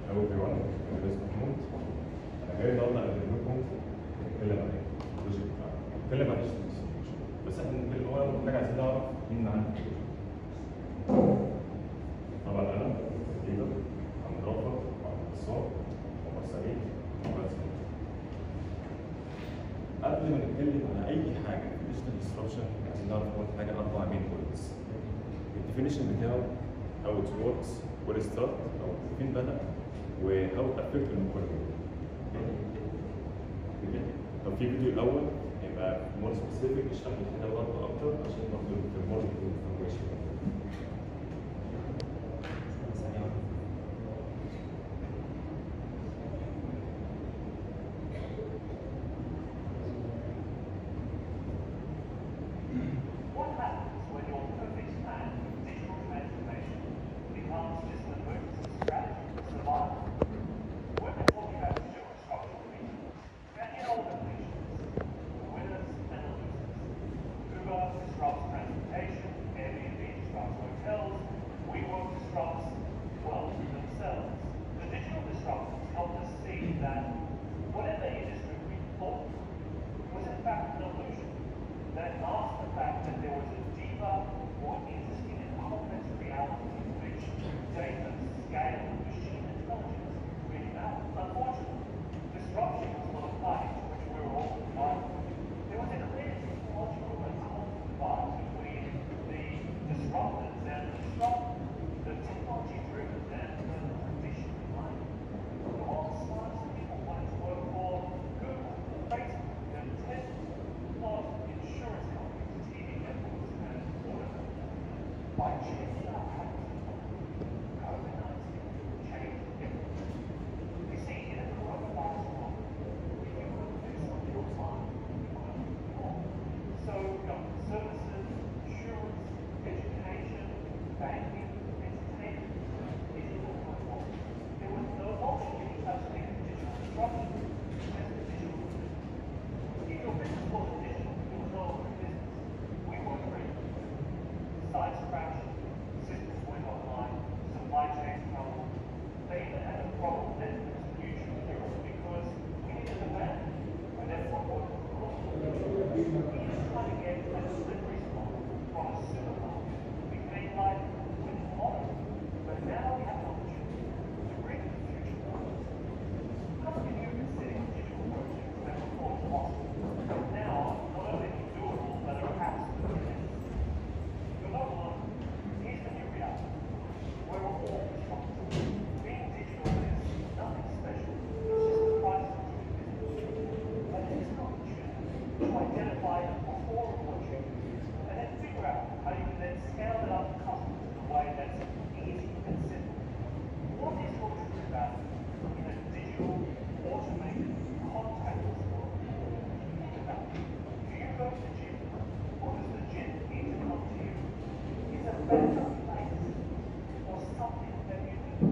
Hello everyone, my name is Mahmoud. أنا جاي النهارده أقدم لكم نتكلم عن إيه؟ البروجكت بتاعنا. نتكلم عن إيش بس إحنا بنتكلم أول حاجة عايزين نعرف مين معانا في البروجكت. طبعا أنا ليدر عبد رافع وعبد النصار وعمر سعيد وعمر سعيد. قبل ما نتكلم على أي حاجة في الديجيتال ديستربشن عايزين نعرف أول حاجة أربع مين بوينتس. الديفينيشن بتاعه how it works where it start أو فين بدأ وهاو افكت المقارنه طب في فيديو الاول يبقى مور سبيسيفيك يشرح لي كده برضه اكتر عشان برضه في الماركت انفورميشن What happens when your perfect plan for digital transformation becomes just an emergency strategy for survival? We've been talking about digital structural features, and in all dimensions, winners and losers. Uber disrupts transportation, Airbnb disrupts hotels, WeWork disrupts, well, themselves. The digital disruptors helped us see that whatever industry we thought was in fact an illusion that masked the fact that there was a deeper, more interesting and complex reality in which data, scale, and machine intelligence really matter. Unfortunately, disruption was not a party to which we were all invited. There was a clear technological and cultural divide between the disruptors and the disrupted, the technology-driven and the traditionally minded. The world's smartest people wanted to work for Google, Facebook, and Tesla, not insurance companies, TV networks, and whatever. By changing our habits, COVID-19 changed everything. You see, in a coronavirus world, if you couldn't do something on time, you couldn't do more. So, government services, insurance, education, banking, entertainment, it didn't work well. There was no option any such thing as digital disruption, as the digital if your business wasn't digital, it was no longer a business. We weren't ready. Sites crashed, systems went offline, supply chains crumbled. They even had a problem then with distribution in Europe because we needed a van when everyone wanted to cross. We used trying to get a delivery slot from a supermarket. We came like with a model. But now we have an opportunity to bring the future forward. How can you consider digital projects that were thought impossible? Now, not only are doable, but are absolutely necessary. You're not alone. Here's the new reality. We're all disrupted. Being digital is nothing special. It's just the price of doing business. But it is an opportunity to identify the core of what you do and then figure out how you can then scale it up to customers in a way that's easy and simple. What is your true value in a digital, automated, contactless world? Think about it. Do you go to the gym, or does the gym need to come to you? Is a better place, or something that you do?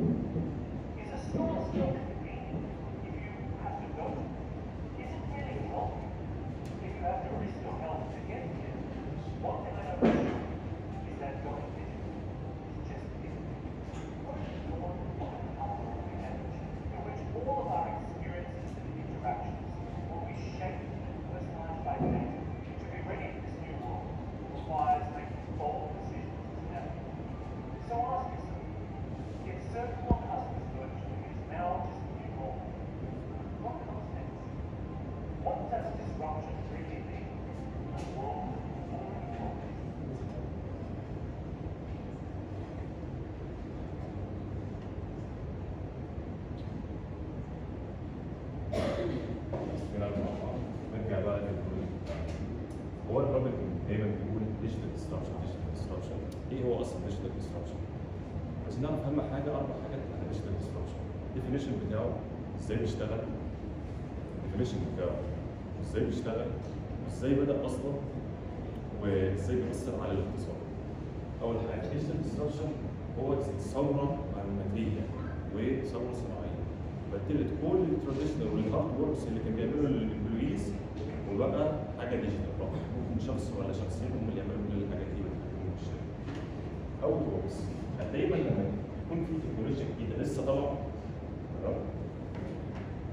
Is a store still convenient if you have to go to it? Is it really healthy if you have to risk your health to get there? One thing I know for sure is that going digital is just different. What is the one modern cultural advantage in which all of our experiences and interactions will be shaped and personalized by data? To be ready for this new world requires making bold decisions now. So ask yourself, if serving more customers virtually is now just the new normal, what comes next? What does disruption really mean in a world already complex? نلعب مع بعض نرجع بقى للبروجكت بتاعنا هو الراجل دايما بيقول ديجيتال ديستربشن ديجيتال ديستربشن ايه هو اصلا ديجيتال ديستربشن؟ عايزين نعرف اهم حاجه اربع حاجات عن الديجيتال ديستربشن الديفينيشن بتاعه ازاي بيشتغل الديفينيشن بتاعه ازاي بيشتغل ازاي بدا اصلا وازاي بيأثر على الاقتصاد اول حاجه الديجيتال ديستربشن هو ثوره معلوماتيه وثوره صناعيه بدلت كل التراديشنال والهارد وركس اللي كان بيعملوا الامبلويز وبقى حاجه ديجيتال بقى ممكن شخص ولا شخصين هم اللي يعملوا كل الحاجات دي ويتحكموا في الشركه اوت وركس دايما لما يكون في تكنولوجيا جديده لسه طالعه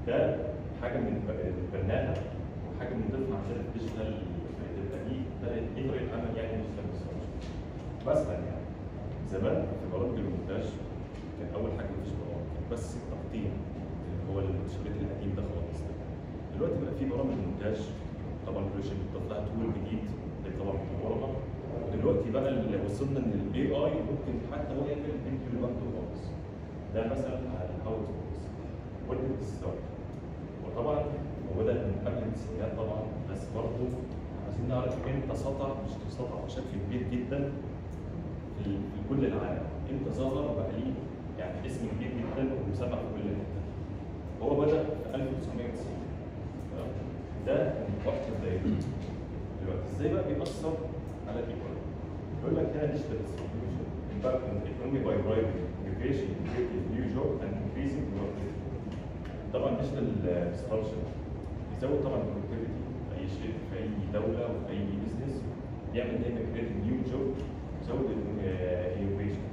ده حاجه من بناها وحاجه من ضمن عشان الديجيتال تبقى دي ده ايه طريقه عمل يعني ديجيتال ديستراكشن مثلا يعني زمان في برامج المونتاج كان اول حاجه مفيش برامج كان بس التقطيع اللي هو الشريط القديم ده خالص دلوقتي بقى في برامج مونتاج طبعا كل شيء بيضاف لها تول جديد زي طبعا البرامج ودلوقتي بقى اللي وصلنا ان الاي اي ممكن حتى هو يعمل فيديو لوحده خالص ده مثلا على الهاو تو ويب ستارت وطبعا هو بدأ من قبل التسعينات طبعا بس برضه عايزين نعرف امتى سطع مش سطع بشكل كبير جدا في في كل العالم امتى ظهر بقى ليه يعني اسم كبير جدا ومسمع في كل حته هو بدأ في 1990 تمام؟ ده من وقت بدايته دلوقتي ازاي بقى بيأثر على الايكونومي؟ يقول لك هنا digital distribution impact on the economy by driving innovation, creating new job and increasing productivity. طبعا digital disruption بيزود طبعا productivity في اي شيء في اي دوله وفي اي بزنس يعمل دايما creating new job يزود innovation.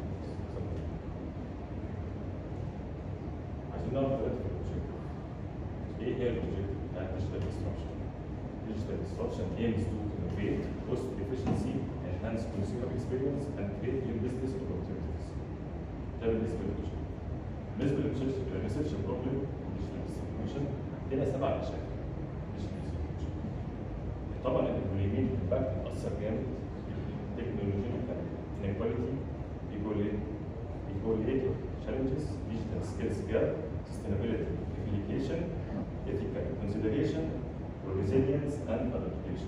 عايزين نعرف دلوقتي في الاوبجيكتيف ايه هي الاوبجيكتيف بتاع digital disruption؟ digital disruption aims to innovate, cost efficiency, enhance consumer experience, and create new business opportunities. ده بالنسبه للوجهه. بالنسبه للريسيرش بروبلم digital distribution عندنا سبع مشاكل digital distribution. طبعا اليمين الباك بتاثر جامد technological inequality equality challenges digital skills gap sustainability application ethical consideration resilience and adaptation.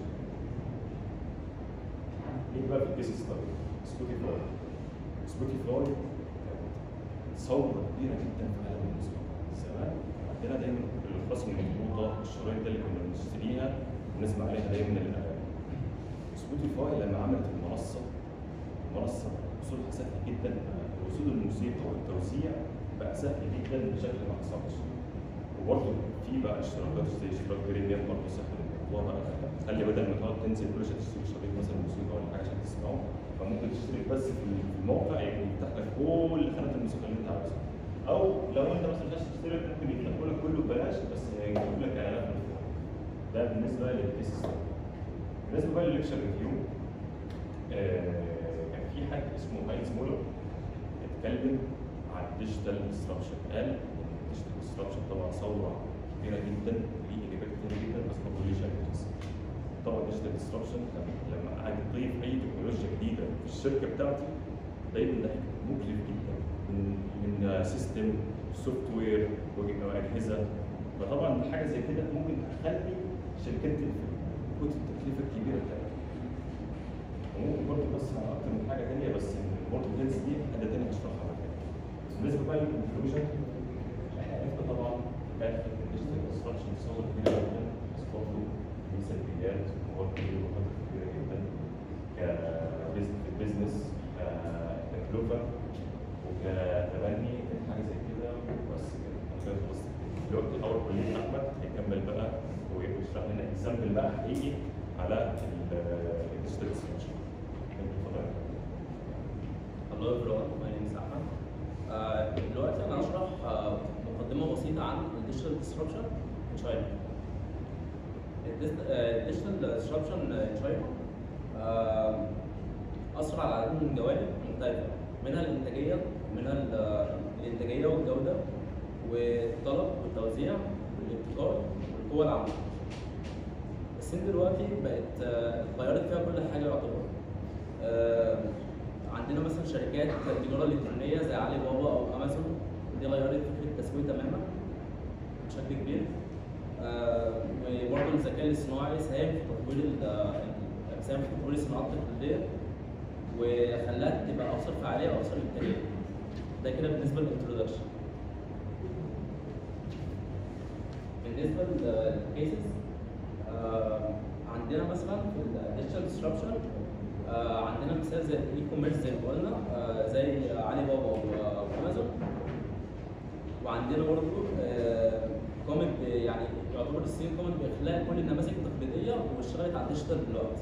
نيجي بقى في الكيس ستادي سبوتيفاي سبوتيفاي ثوره كبيره جدا في عالم الموسيقى زمان عندنا دايما الرسم المضبوطه الشرايط اللي كنا بنشتريها ونسمع عليها دايما الاغاني سبوتيفاي لما عملت المنصه المنصه وصولها سهل جدا وصول الموسيقى والتوزيع بقى سهل جدا بشكل ما حصلش وبرضه في بقى اشتراكات زي اشتراك بريمير برضه سهل الموضوع بقى خلي بدل ما تقعد تنزل كل شويه تشتري شريط مثلا موسيقى ولا حاجه عشان تسمعه فممكن تشترك بس في الموقع يعني يفتح لك كل خانات الموسيقى اللي انت عاوزها او لو انت مثلا مش عايز تشترك ممكن يفتح لك كله ببلاش بس يجيب لك اعلانات من فوق ده بالنسبه للكيس ستادي بالنسبه بقى للليكشر ريفيو كان في حد اسمه هاينز مولر اتكلم عن الديجيتال ديستربشن قال ان الديجيتال ديستربشن طبعا ثوره كبيره جدا ليه ايجابيات كتير جدا بس برضه ليه challenges طبعا الديجيتال ديستربشن لما قاعد يضيف اي تكنولوجيا جديده في الشركه بتاعتي دايما ده مكلف جدا من من سيستم سوفت وير واجهزه فطبعا حاجه زي كده ممكن تخلي شركات تقفل وتكون التكلفه الكبيره بتاعتها وممكن برضه بس على اكتر من حاجه ثانيه بس برضه الهيلث دي حاجه ثانيه هشرحها بعد كده بالنسبه بقى للكونكلوجن احنا عرفنا طبعا اخر الديجيتال ديستربشن صور كبيره جدا بس برضه في سلبيات وبرضه في مخاطر كبيره جدا كبزنس كتكلفه وكتبني حاجه زي كده وبس كده كده بس دلوقتي اول كليه احمد هيكمل بقى ويشرح لنا اكزامبل بقى حقيقي على الديجيتال ديستربشن اتفضل Hello everyone, my name is Ahmed. آه، دلوقتي انا هشرح آه، مقدمه بسيطه عن الديجيتال ديسربشن in China. الديجيتال ديسربشن in China آه، اثر على عدد من الجوانب مختلفه منها الانتاجيه منها ال- الانتاجيه والجوده والطلب والتوزيع والابتكار والقوه العامله. الصين دلوقتي بقت آه، اتغيرت فيها كل حاجه يعتبر. آه، عندنا مثلا شركات التجاره الالكترونيه زي علي بابا او امازون دي غيرت فكره التسويق تماما بشكل كبير آه، وبرضه الذكاء الاصطناعي ساهم في تطوير ال- ساهم في تطوير الصناعات التقليديه وخلاها تبقى اكثر فعاليه واكثر انتاجيه ده كده بالنسبه للانترودكشن بالنسبه للكيسز عندنا مثلا في الديجيتال ديسربشن عندنا مثال زي الاي كوميرس زي ما قلنا آه، زي علي بابا و- وامازون وعندنا برضه آه، قامت ب- يعني يعتبر الصين قامت باخلاء كل النماذج التقليديه واشتغلت على الديجيتال دلوقتي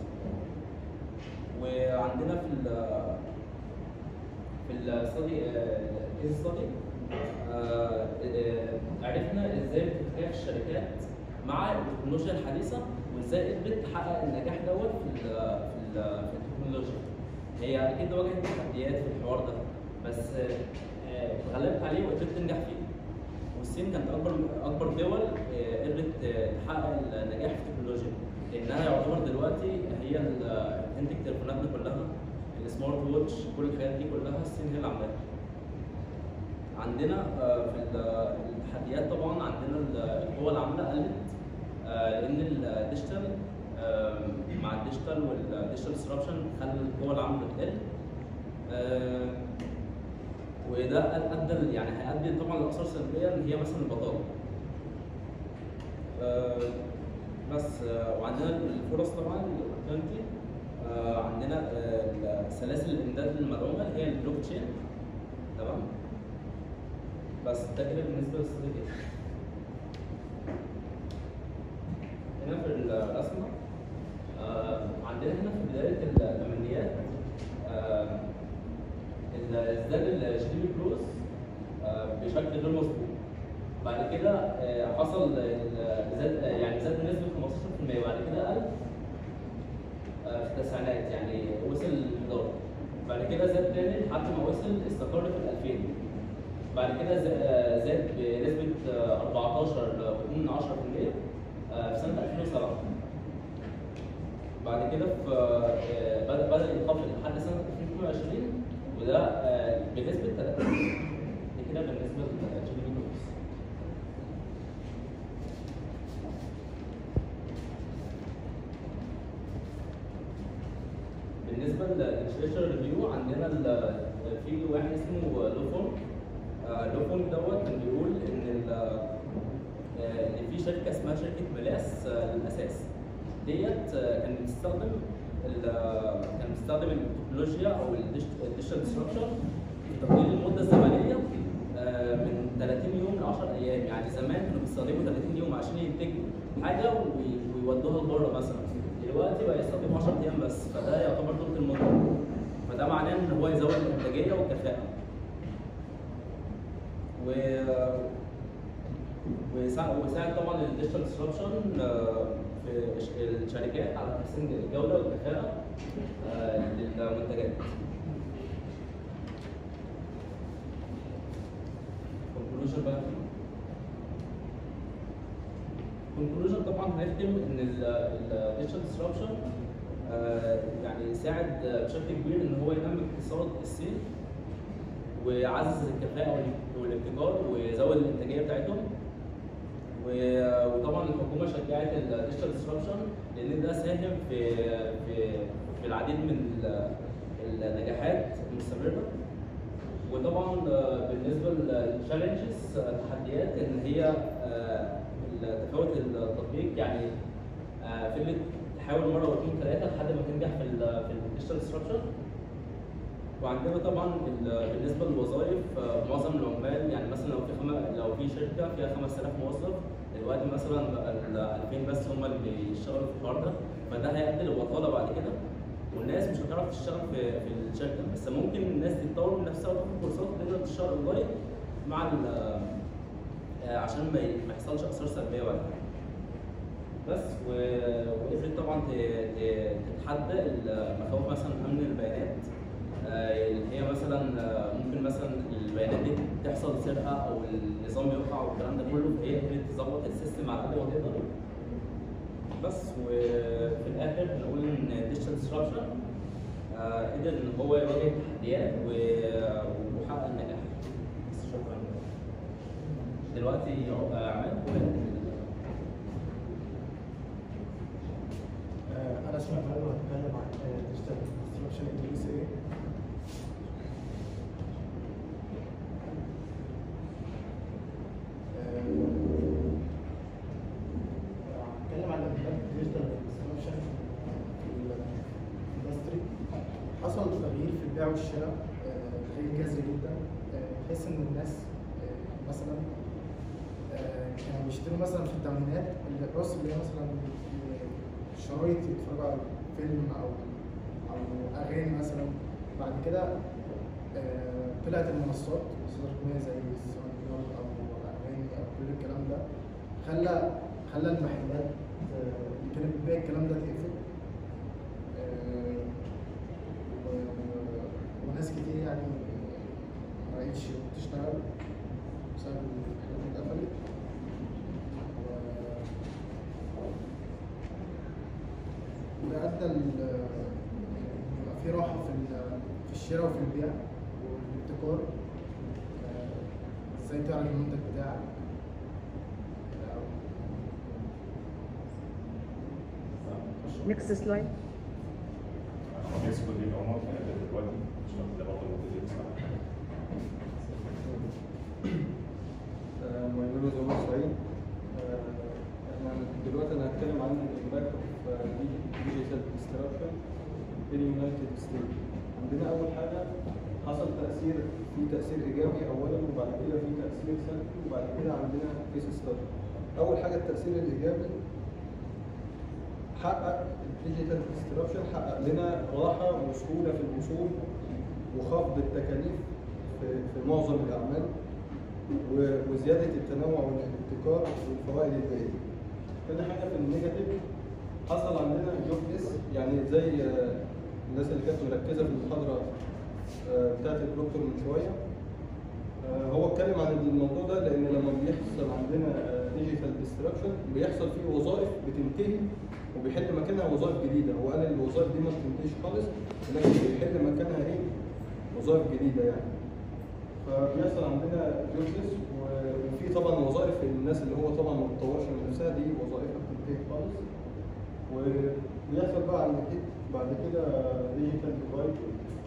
وعندنا في ال في الستادي الكيس ستادي آه، آه، عرفنا ازاي بتتكيف الشركات مع التكنولوجيا الحديثه وازاي قدرت تحقق النجاح دوت في ال في ال في التكنولوجيا. هي اكيد واجهت تحديات في الحوار ده بس آه، آه، اتغلبت عليه وقدرت تنجح فيه. والصين كانت اكبر اكبر دول آه، قدرت آه، تحقق النجاح في التكنولوجيا لانها يعتبر دلوقتي هي اللي بتنتج تليفوناتنا كلها السمارت ووتش كل الحاجات دي كلها الصين هي اللي عاملاها. عندنا آه، في ال- التحديات طبعا عندنا ال- القوى العامله قلت آه، لان الديجيتال آه، مع الديجيتال والديجيتال ديسربشن خلى القوى العامله تقل آه، وده ادى يعني هيؤدي طبعا لاثار سلبيه ان هي مثلا البطاله آه، بس آه، وعندنا الفرص طبعا الاوبورتونيتي عندنا آه، سلاسل الامداد المدعومه اللي هي البلوك تشين تمام بس ده كده بالنسبه للاستراتيجيه هنا في الرسمه آه، عندنا هنا في بدايه الثمانينات آه، ال- ازداد الجي بي بلوس آه، بشكل غير مسبوق بعد كده آه، حصل ال- زاد يعني زاد بنسبه 15% بعد كده قل آه، في التسعينات يعني وصل ل 11 بعد كده زاد تاني لحد ما وصل استقر في ال 2000 بعد كده ز- آه، زاد بنسبه آه، 14 ل 10% آه، في سنه 2007 بعد كده في آه، بدا بدا ينخفض لحد سنه 2022 وده آه، بنسبه 30 دي كده بالنسبه للجي دي بي بالنسبه للليترشر ريفيو عندنا ال- في واحد اسمه لوفون آه، لوفون دوت كان بيقول ان ال- آه، ان في شركه اسمها شركه ملاس آه، للاساس ديت آه، كانت بتستخدم ال- آه، كانت بتستخدم التكنولوجيا او الديجيتال ديسربشن في تقليل المده الزمنيه آه، من 30 يوم ل 10 ايام يعني زمان كانوا بيستخدموا 30 يوم عشان ينتجوا حاجه وي- ويودوها لبره مثلا دلوقتي بقى يستخدموا 10 ايام بس فده يعتبر طول المده فده معناه ان هو يزود الانتاجيه والكفاءه و وساعد وساعد طبعا الديجيتال ديسربشن في الش- الشركات على تحسين الجوده والكفاءه آه، للمنتجات. conclusion بقى conclusion طبعا هنختم ان الديجيتال ديسربشن يعني ساعد بشكل كبير ان هو ينمي اقتصاد الصين ويعزز الكفاءه وال- والابتكار ويزود الانتاجيه بتاعتهم و- وطبعا الحكومه شجعت الديجيتال ديسربشن لان ده ساهم في في في العديد من ال- النجاحات المستمره وطبعا آه، بالنسبه للتشالنجز التحديات ان هي آه، تفاوت التطبيق يعني آه، فكره تحاول مره واثنين ثلاثه لحد ما تنجح في ال في الديجيتال ديسربشن وعندنا طبعا ال- بالنسبه للوظائف آه، معظم العمال يعني مثلا لو في خم... لو في شركه فيها 5000 موظف دلوقتي مثلا بقى ال 2000 بس هم اللي بيشتغلوا في الحوار ده فده هيؤدي لبطاله بعد كده والناس مش هتعرف تشتغل في في الشركه بس ممكن الناس دي تطور من نفسها وتاخد كورسات وتقدر تشتغل اونلاين مع ال آه، عشان ما ي- ما يحصلش اثار سلبيه بعد كده بس و- وقدرت طبعا ت- ت- تتحدى المخاوف مثلا امن البيانات آه، اللي هي مثلا آه، ممكن مثلا البيانات دي تحصل سرقه او النظام يقع والكلام ده كله فهي قدرت تظبط السيستم على قد ما تقدر بس وفي الاخر نقول ان الديجيتال ديسربشن قدر ان هو يواجه التحديات و- وحقق النجاح بس شكرا دلوقتي آه، عماد آه، انا اسمي عماد وهتكلم عن ديجيتال ديستربشن ان اس اي هتكلم عن الديجيتال ديستربشن في الاندستري حصل تغيير في البيع والشراء آه، تغيير جذري جدا آه، تحس ان الناس آه، مثلا آه، كانوا بيشتروا مثلا في الثمانينات الراس اللي هي مثلا شرايط يتفرجوا على فيلم او او اغاني مثلا بعد كده آه، طلعت المنصات منصات رقميه زي الساوند كلاود او خلى خلى المحلات آه، اللي كانت بتبيع الكلام ده تقفل آه، و- وناس كتير يعني ما بقتش تشتغل بسبب الحاجات اللي اتقفلت و- وده ادى ل- يبقى في راحه في ال- في الشراء وفي البيع والابتكار آه، ازاي تعرض المنتج بتاعك next slide بيكسبوا دي عمر دلوقتي مش ده برضه المنتج My name is Omar Said. آه، احنا دلوقتي انا هتكلم عن الامباكت اوف ديجيتال ديستراكشن في اليونايتد ستيت. عندنا اول حاجه حصل تاثير في تاثير ايجابي اولا وبعد كده في تاثير سلبي وبعد كده عندنا كيس ستادي. اول حاجه التاثير الايجابي حقق الديجيتال ديستراكشن حقق لنا راحه وسهوله في الوصول وخفض التكاليف في, في معظم الاعمال و- وزياده التنوع والابتكار والفوائد البيئيه. تاني حاجه في النيجاتيف حصل عندنا جوب ليس يعني زي آه، الناس اللي كانت مركزه في المحاضره آه، بتاعت الدكتور من شويه آه، هو اتكلم عن الموضوع ده لان لما بيحصل عندنا ديجيتال ديستراكشن بيحصل فيه وظائف بتنتهي وبيحل مكانها وظائف جديده هو قال الوظائف دي ما بتنتهيش خالص لكن بيحل مكانها ايه وظائف جديده يعني فبيحصل عندنا جوبلس وفي طبعا وظائف الناس اللي هو طبعا ما بتطورش من نفسها دي وظائفها بتنتهي خالص وبيحصل بقى عند كده بعد كده ديجيتال ديفايد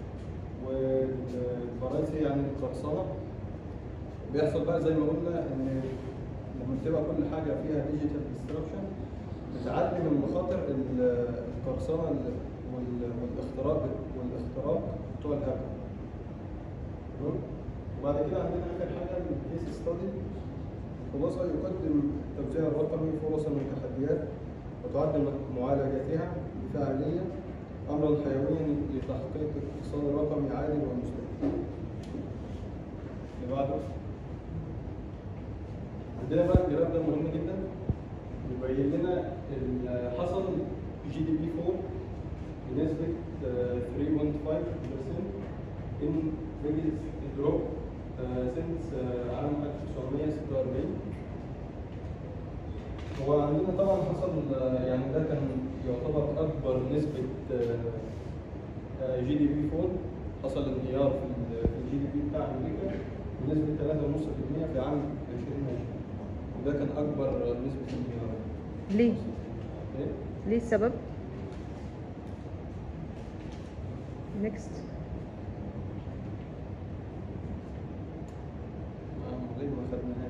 والفرايتي يعني القرصنه بيحصل بقى زي ما قلنا ان لما بتبقى كل حاجه فيها ديجيتال ديستراكشن بتعلي من مخاطر ال- القرصنه ال- وال- والاختراق والاختراق بتوع الهاكر تمام؟ وبعد كده عندنا اخر حاجه الكيس ستادي خلاصه يقدم التوزيع الرقمي فرصا وتحديات وتعد معالجتها بفاعليه امرا حيويا لتحقيق اقتصاد رقمي عادل ومستدام. اللي بعده عندنا بقى الجراف ده مهم جدا يبين لنا ال- حصل جي دي بي 4 بنسبة آه، 3.5% in biggest drop آه، since آه، عام 1946 هو عندنا طبعا حصل آه، يعني ده كان يعتبر أكبر نسبة جي دي بي 4 حصل انهيار في ال- في الجي دي بي بتاع أمريكا بنسبة 3.5% في عام 2020 وده كان أكبر نسبة انهيار ليه إيه؟ ليه السبب next آه، ليه ما خدناهاش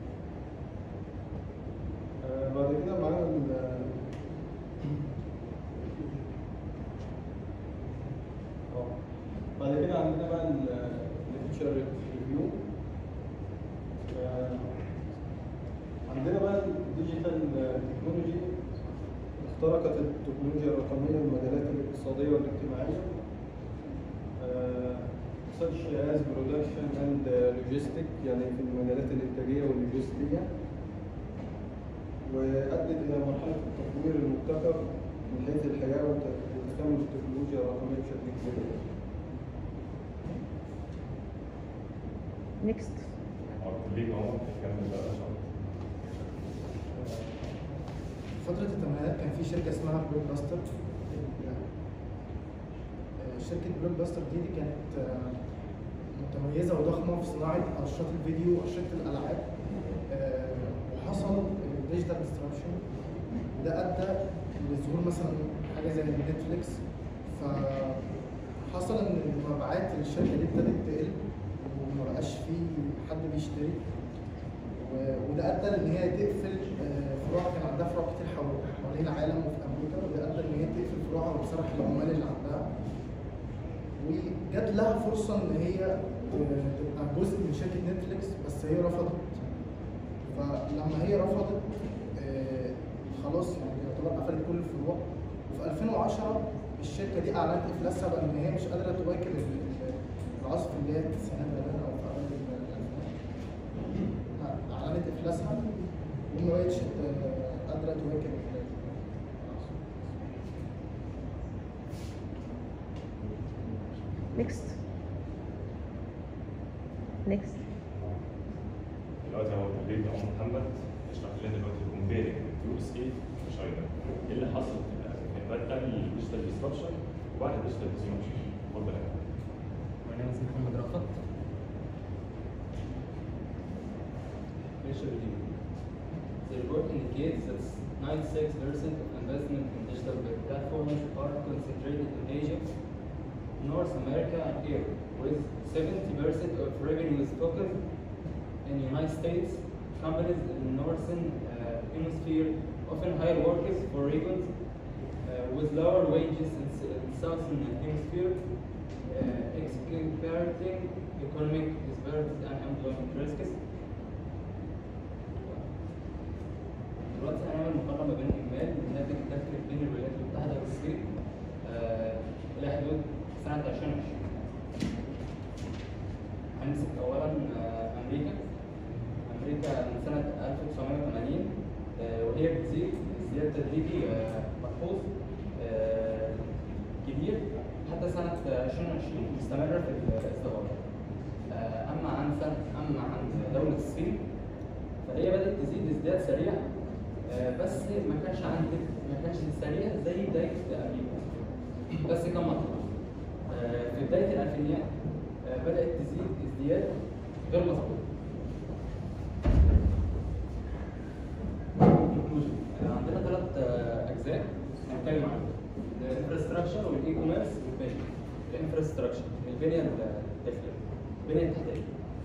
آه، بعد كده معانا ال آه. بعد كده عندنا بقى الفيتشر ريفيو عندنا بقى الديجيتال تكنولوجي اخترقت التكنولوجيا الرقمية المجالات الاقتصادية والاجتماعية such as production and logistic يعني في المجالات الإنتاجية واللوجستية وأدت إلى مرحلة التطوير المبتكر من حيث الحياة وت- وتكامل التكنولوجيا الرقمية بشكل كبير. next هو ليه هو كمل بقى عشان فترة الثمانينات كان في شركة اسمها بلوك باستر شركة بلوك باستر دي, دي كانت آه، متميزة وضخمة في صناعة أرشات الفيديو وأرشات الألعاب آه، وحصل ديجيتال ديستربشن ده أدى لظهور مثلا حاجة زي نتفليكس فحصل إن مبيعات الشركة دي ابتدت تقل وما بقاش في حد بيشتري و- وده ادى ان هي تقفل آه، فروع كان عندها فروع كتير حول- حوالين العالم وفي امريكا وده ادى ان هي تقفل فروعها وتسرح العمال اللي عندها وجات لها فرصه ان هي آه، تبقى جزء من شركه نتفليكس بس هي رفضت فلما هي رفضت آه، خلاص يعني يعتبر قفلت كل الفروع وفي 2010 الشركه دي اعلنت افلاسها بان هي مش قادره تواكب ال- ال- العصف اللي هي التسعينات غالبا او في اوائل الالفينات اعلنت افلاسها وما بقتش ت- قادره تواكب ال- next next دلوقتي هو البيت عمر محمد اشرح لنا دلوقتي كومبيرنج يو اس اي وشاينا ايه اللي حصل في الآخر؟ في المادة الديجيتال ديستربشن وبعد الديجيتال ديستربشن اتفضل يا فندم. My name is Muhammad Rafat. Ratio review. The report indicates that 96% of investment in digital platforms are concentrated in Asia, North America, and Europe, with 70% of revenues focused in the United States. Companies in the northern uh, hemisphere often hire workers for regions uh, with lower wages in s- in southern hemisphere, uh, exacerbating economic disparities and employment risks. دلوقتي هنعمل مقارنة ما بين إجمالي الناتج الداخلي بين الولايات المتحدة والصين آه، إلى حدود سنة 2020. هنمسك أولا آه، أمريكا. أمريكا من سنة 1980 آه، وهي بتزيد ازدياد تدريجي آه، ملحوظ آه، كبير حتى سنة 2020 مستمرة في الازدهار. آه، أما عن سنة أما عن دولة الصين فهي بدأت تزيد ازدياد سريع آه، بس ما كانش عندك ما كانش سريع زي بداية أمريكا بس كان مطلوب آه، في بداية الألفينيات آه، بدأت تزيد ازدياد غير مسبوق Conclusion. آه، عندنا ثلاث أجزاء هنتكلم عنهم الانفراستراكشر والاي كوميرس والبنية الانفراستراكشر البنية الداخلية البنية التحتية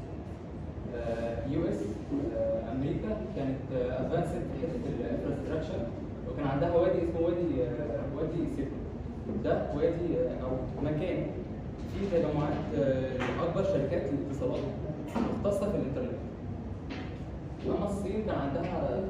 يو اس امريكا كانت ادفانسد في حته الانفراستراكشر وكان عندها وادي اسمه وادي آه، وادي سيكو ده وادي آه، او مكان فيه تجمعات آه، لاكبر شركات الاتصالات مختصه في الانترنت اما الصين كان عندها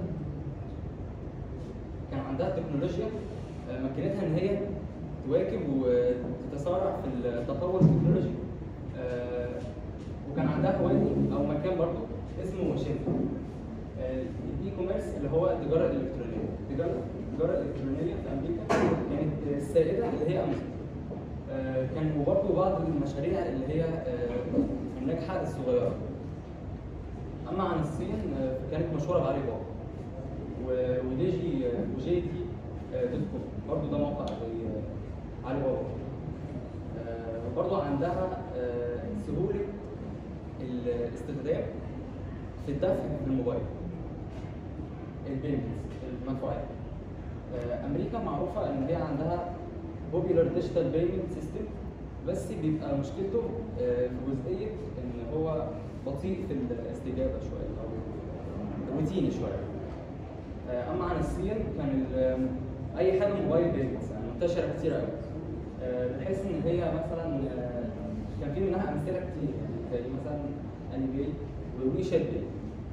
كان عندها تكنولوجيا آه، مكنتها ان هي تواكب وتتسارع في التطور التكنولوجي آه، وكان عندها وادي او مكان برضه اسمه شينزو آه، الاي كوميرس اللي هو التجاره الالكترونيه التجاره التجاره الالكترونيه في امريكا كانت السائده اللي هي امازون آه، كان وبرضه بعض المشاريع اللي هي آه، الناجحه الصغيره اما عن الصين آه، فكانت مشهوره بعلي بابا و- وديجي وجي تي آه، دوت كوم برضه ده موقع زي آه، علي بابا آه، وبرضه عندها آه، سهوله الاستخدام في الدفع بالموبايل البيمنتس المدفوعات آه، امريكا معروفه ان هي عندها بوبيلر ديجيتال بيمنت سيستم بس بيبقى مشكلته آه، في جزئيه ان هو بطيء في الاستجابه شويه او روتيني شويه آه، اما عن الصين كان ال- اي حاجه موبايل بيمنتس يعني منتشره كتير قوي آه، بحيث ان هي مثلا آه، كان في منها امثله كتير يعني زي مثلا اني باي ووي شات باي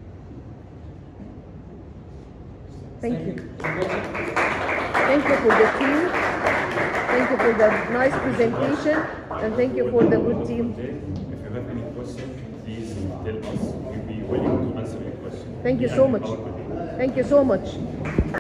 Thank you. Thank you for the team. Thank you for the nice presentation and thank you for the good team. If you have any question, please tell us. We'll be willing to answer your question. Thank you so And much. our colleagues. Thank you so much.